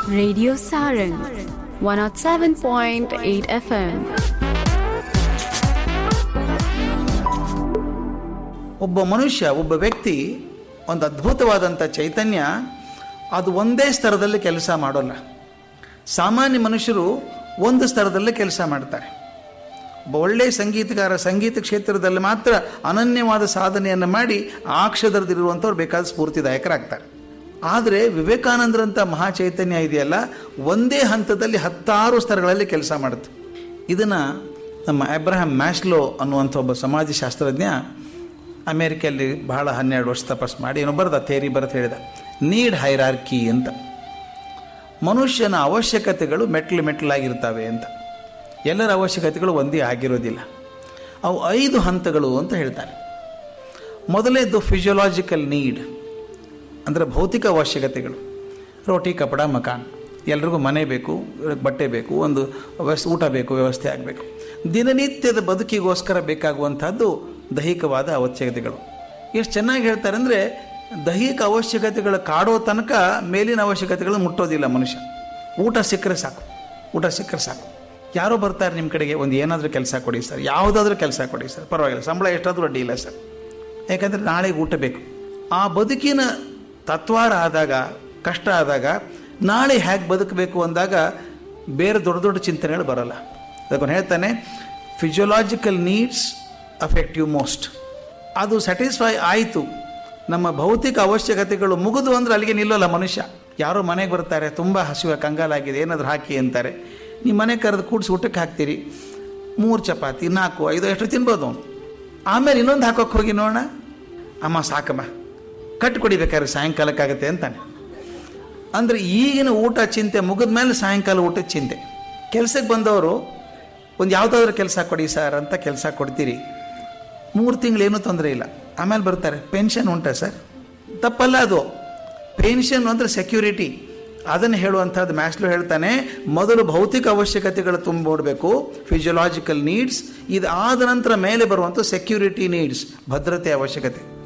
Radio Sarang 107.8 FM. ಒಬ್ಬ ಮನುಷ್ಯ ಒಬ್ಬ ವ್ಯಕ್ತಿ ಒಂದು ಅದ್ಭುತವಾದಂಥ ಚೈತನ್ಯ ಅದು ಒಂದೇ ಸ್ತರದಲ್ಲಿ ಕೆಲಸ ಮಾಡೋಲ್ಲ ಸಾಮಾನ್ಯ ಮನುಷ್ಯರು ಒಂದು ಸ್ತರದಲ್ಲೇ ಕೆಲಸ ಮಾಡ್ತಾರೆ ಒಬ್ಬ ಒಳ್ಳೆಯ ಸಂಗೀತಗಾರ ಸಂಗೀತ ಕ್ಷೇತ್ರದಲ್ಲಿ ಮಾತ್ರ ಅನನ್ಯವಾದ ಸಾಧನೆಯನ್ನು ಮಾಡಿ ಆ ಕ್ಷೇತ್ರದಲ್ಲಿರುವಂಥವ್ರು ಬೇಕಾದ ಸ್ಫೂರ್ತಿದಾಯಕರಾಗ್ತಾರೆ ಆದರೆ ವಿವೇಕಾನಂದರಂಥ ಮಹಾ ಚೈತನ್ಯ ಇದೆಯಲ್ಲ ಒಂದೇ ಹಂತದಲ್ಲಿ ಹತ್ತಾರು ಸ್ತರಗಳಲ್ಲಿ ಕೆಲಸ ಮಾಡುತ್ತೆ ಇದನ್ನು ನಮ್ಮ ಅಬ್ರಹಾಂ ಮ್ಯಾಸ್ಲೋ ಅನ್ನುವಂಥ ಒಬ್ಬ ಸಮಾಜಶಾಸ್ತ್ರಜ್ಞ ಅಮೇರಿಕೆಯಲ್ಲಿ ಬಹಳ ಹನ್ನೆರಡು ವರ್ಷ ತಪಸ್ ಮಾಡಿ ಏನೋ ಬರೆದ ಥೇರಿ ಬರೆದು ಹೇಳಿದ ನೀಡ್ ಹೈರಾರ್ಕಿ ಅಂತ ಮನುಷ್ಯನ ಅವಶ್ಯಕತೆಗಳು ಮೆಟ್ಲು ಮೆಟ್ಲಾಗಿರ್ತವೆ ಅಂತ ಎಲ್ಲರ ಅವಶ್ಯಕತೆಗಳು ಒಂದೇ ಆಗಿರೋದಿಲ್ಲ ಅವು ಐದು ಹಂತಗಳು ಅಂತ ಹೇಳ್ತಾರೆ ಮೊದಲೇದು ಫಿಸಿಯೋಲಾಜಿಕಲ್ ನೀಡ್ ಅಂದರೆ ಭೌತಿಕ ಅವಶ್ಯಕತೆಗಳು ರೋಟಿ ಕಪಡ ಮಕಾನ್ ಎಲ್ರಿಗೂ ಮನೆ ಬೇಕು ಬಟ್ಟೆ ಬೇಕು ಒಂದು ವ್ಯವಸ್ಥೆ ಊಟ ಬೇಕು ವ್ಯವಸ್ಥೆ ಆಗಬೇಕು ದಿನನಿತ್ಯದ ಬದುಕಿಗೋಸ್ಕರ ಬೇಕಾಗುವಂಥದ್ದು ದೈಹಿಕವಾದ ಅವಶ್ಯಕತೆಗಳು ಎಷ್ಟು ಚೆನ್ನಾಗಿ ಹೇಳ್ತಾರೆ ಅಂದರೆ ದೈಹಿಕ ಅವಶ್ಯಕತೆಗಳು ಕಾಡೋ ತನಕ ಮೇಲಿನ ಅವಶ್ಯಕತೆಗಳು ಮುಟ್ಟೋದಿಲ್ಲ ಮನುಷ್ಯ ಊಟ ಸಿಕ್ಕರೆ ಸಾಕು ಊಟ ಸಿಕ್ಕರೆ ಸಾಕು ಯಾರೋ ಬರ್ತಾರೆ ನಿಮ್ಮ ಕಡೆಗೆ ಒಂದು ಏನಾದರೂ ಕೆಲಸ ಕೊಡಿ ಸರ್ ಯಾವುದಾದ್ರೂ ಕೆಲಸ ಕೊಡಿ ಸರ್ ಪರವಾಗಿಲ್ಲ ಸಂಬಳ ಎಷ್ಟಾದರೂ ಅಡ್ಡಿ ಇಲ್ಲ ಸರ್ ಯಾಕಂದರೆ ನಾಳೆಗೆ ಊಟ ಬೇಕು ಆ ಬದುಕಿನ ತತ್ವಾರ ಆದಾಗ ಕಷ್ಟ ಆದಾಗ ನಾಳೆ ಹೇಗೆ ಬದುಕಬೇಕು ಅಂದಾಗ ಬೇರೆ ದೊಡ್ಡ ದೊಡ್ಡ ಚಿಂತನೆಗಳು ಬರಲ್ಲ ಅದಕ್ಕೆ ಹೇಳ್ತಾನೆ physiological needs affect you most ಅದು ಸ್ಯಾಟಿಸ್ಫೈ ಆಯಿತು ನಮ್ಮ ಭೌತಿಕ ಅವಶ್ಯಕತೆಗಳು ಮುಗಿದು ಅಂದರೆ ಅಲ್ಲಿಗೆ ನಿಲ್ಲೋಲ್ಲ ಮನುಷ್ಯ ಯಾರೋ ಮನೆಗೆ ಬರ್ತಾರೆ ತುಂಬ ಹಸಿವೆ ಕಂಗಾಲಾಗಿದೆ ಏನಾದರೂ ಹಾಕಿ ಅಂತಾರೆ ನೀವು ಮನೆ ಕರೆದು ಕೂಡಿಸಿ ಊಟಕ್ಕೆ ಹಾಕ್ತೀರಿ ಮೂರು ಚಪಾತಿ ನಾಲ್ಕು ಐದು ಎಷ್ಟು ತಿನ್ಬೋದು ಅವನು ಆಮೇಲೆ ಇನ್ನೊಂದು ಹಾಕೋಕೆ ಹೋಗಿ ನೋಡೋಣ ಅಮ್ಮ ಸಾಕಮ್ಮ ಕಟ್ಟು ಕೊಡಿಬೇಕಾದ್ರೆ ಸಾಯಂಕಾಲಕ್ಕಾಗತ್ತೆ ಅಂತಾನೆ ಅಂದರೆ ಈಗಿನ ಊಟ ಚಿಂತೆ ಮುಗಿದ ಮೇಲೆ ಸಾಯಂಕಾಲ ಊಟದ ಚಿಂತೆ ಕೆಲಸಕ್ಕೆ ಬಂದವರು ಒಂದು ಯಾವುದಾದ್ರೂ ಕೆಲಸ ಕೊಡಿ ಸರ್ ಅಂತ ಕೆಲಸ ಕೊಡ್ತೀರಿ ಮೂರು ತಿಂಗಳೇನೂ ತೊಂದರೆ ಇಲ್ಲ ಆಮೇಲೆ ಬರ್ತಾರೆ ಪೆನ್ಷನ್ ಉಂಟಾ ಸರ್ ತಪ್ಪಲ್ಲ ಅದು ಪೆನ್ಷನ್ ಅಂದರೆ ಸೆಕ್ಯೂರಿಟಿ ಅದನ್ನು ಹೇಳುವಂಥದ್ದು ಮ್ಯಾಸ್ಲು ಹೇಳ್ತಾನೆ ಮೊದಲು ಭೌತಿಕ ಅವಶ್ಯಕತೆಗಳು ತುಂಬಿಡಬೇಕು ಫಿಸಿಯೋಲಾಜಿಕಲ್ ನೀಡ್ಸ್ ಇದು ಆದ ನಂತರ ಮೇಲೆ ಬರುವಂಥ ಸೆಕ್ಯೂರಿಟಿ ನೀಡ್ಸ್ ಭದ್ರತೆ ಅವಶ್ಯಕತೆ